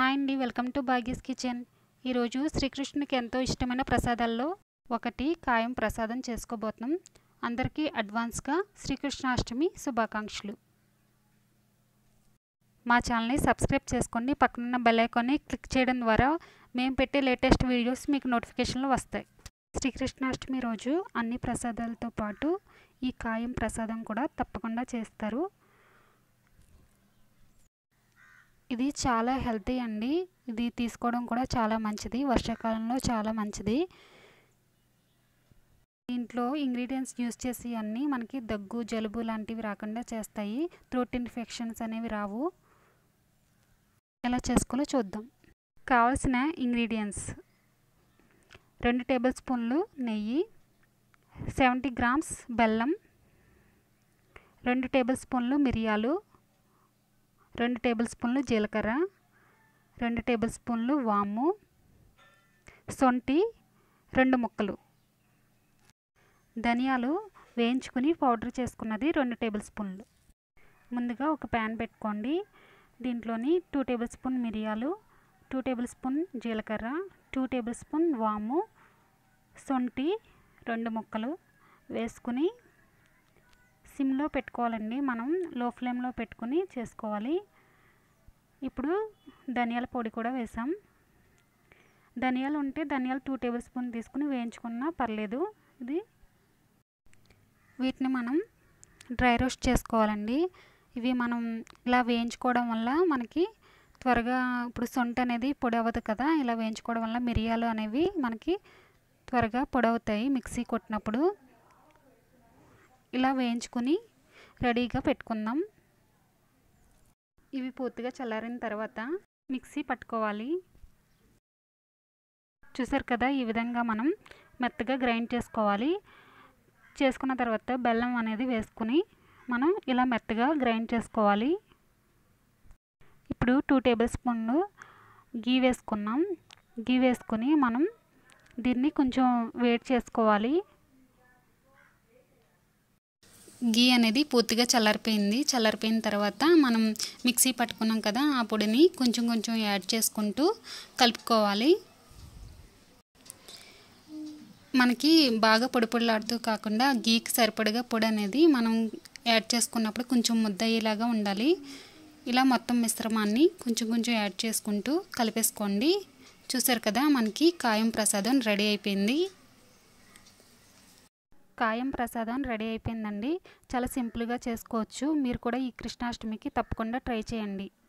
hi అండి welcome to Bhagya's kitchen ఈరోజు శ్రీకృష్ణునికి ఎంతో ఇష్టమైన ప్రసాదాల్లో ఒకటి కాయం ప్రసాదం చేసుకోబోతున్నాం అందరికీ అడ్వాన్స్గా శ్రీకృష్ణాష్టమి శుభాకాంక్షలు మా ఛానల్ని సబ్స్క్రైబ్ చేసుకోండి పక్కనున్న బెల్ ఐకాన్ని క్లిక్ చేయడం ద్వారా మేము పెట్టే లేటెస్ట్ వీడియోస్ మీకు నోటిఫికేషన్లు వస్తాయి శ్రీకృష్ణాష్టమి రోజు అన్ని ప్రసాదాలతో పాటు ఈ కాయం ప్రసాదం కూడా తప్పకుండా చేస్తారు ఇది చాలా హెల్తీ అండి ఇది తీసుకోవడం కూడా చాలా మంచిది వర్షాకాలంలో చాలా మంచిది దీంట్లో ఇంగ్రీడియంట్స్ యూస్ చేసి అన్నీ మనకి దగ్గు జలుబు లాంటివి రాకుండా చేస్తాయి థ్రోట్ ఇన్ఫెక్షన్స్ అనేవి రావు ఎలా చేసుకోవాలో చూద్దాం కావాల్సిన ఇంగ్రీడియంట్స్ రెండు టేబుల్ స్పూన్లు నెయ్యి సెవెంటీ గ్రామ్స్ బెల్లం రెండు టేబుల్ స్పూన్లు మిరియాలు రెండు టేబుల్ స్పూన్లు జీలకర్ర రెండు టేబుల్ స్పూన్లు వాము సొంటి రెండు ముక్కలు ధనియాలు వేయించుకుని పౌడర్ చేసుకున్నది రెండు టేబుల్ స్పూన్లు ముందుగా ఒక ప్యాన్ పెట్టుకోండి దీంట్లోని టూ టేబుల్ స్పూన్ మిరియాలు టూ టేబుల్ స్పూన్ జీలకర్ర టూ టేబుల్ స్పూన్ వాము సొంటి రెండు ముక్కలు వేసుకుని సిమ్లో పెట్టుకోవాలండి మనం లో ఫ్లేమ్లో పెట్టుకుని చేసుకోవాలి ఇప్పుడు ధనియాల పొడి కూడా వేసాం ధనియాలు ఉంటే ధనియాలు టూ టేబుల్ స్పూన్ తీసుకుని వేయించుకున్నా పర్లేదు ఇది వీటిని మనం డ్రై రోస్ట్ చేసుకోవాలండి ఇవి మనం ఇలా వేయించుకోవడం వల్ల మనకి త్వరగా ఇప్పుడు సొంట అనేది పొడి అవ్వదు కదా ఇలా వేయించుకోవడం వల్ల మిరియాలు అనేవి మనకి త్వరగా పొడవుతాయి మిక్సీ కొట్టినప్పుడు ఇలా వేయించుకుని రెడీగా పెట్టుకుందాం ఇవి పూర్తిగా చల్లారిన తర్వాత మిక్సీ పట్టుకోవాలి చూసారు కదా ఈ విధంగా మనం మెత్తగా గ్రైండ్ చేసుకోవాలి చేసుకున్న తర్వాత బెల్లం అనేది వేసుకుని మనం ఇలా మెత్తగా గ్రైండ్ చేసుకోవాలి ఇప్పుడు టూ టేబుల్ స్పూన్లు గీ వేసుకున్నాం గీ వేసుకుని మనం దీన్ని కొంచెం వేడి చేసుకోవాలి గీ అనేది పూర్తిగా చల్లారిపోయింది చల్లారిపోయిన తర్వాత మనం మిక్సీ పట్టుకున్నాం కదా ఆ పొడిని కొంచెం కొంచెం యాడ్ చేసుకుంటూ కలుపుకోవాలి మనకి బాగా పొడి పొడిలాడుతూ కాకుండా గీకి సరిపడగా పొడి అనేది మనం యాడ్ చేసుకున్నప్పుడు కొంచెం ముద్ద అయ్యేలాగా ఉండాలి ఇలా మొత్తం మిశ్రమాన్ని కొంచెం కొంచెం యాడ్ చేసుకుంటూ కలిపేసుకోండి చూసారు కదా మనకి కాయం ప్రసాదం రెడీ అయిపోయింది కాయం ప్రసాదం రెడీ అయిపోయిందండి చాలా సింపుల్గా చేసుకోవచ్చు మీరు కూడా ఈ కృష్ణాష్టమికి తప్పకుండా ట్రై చేయండి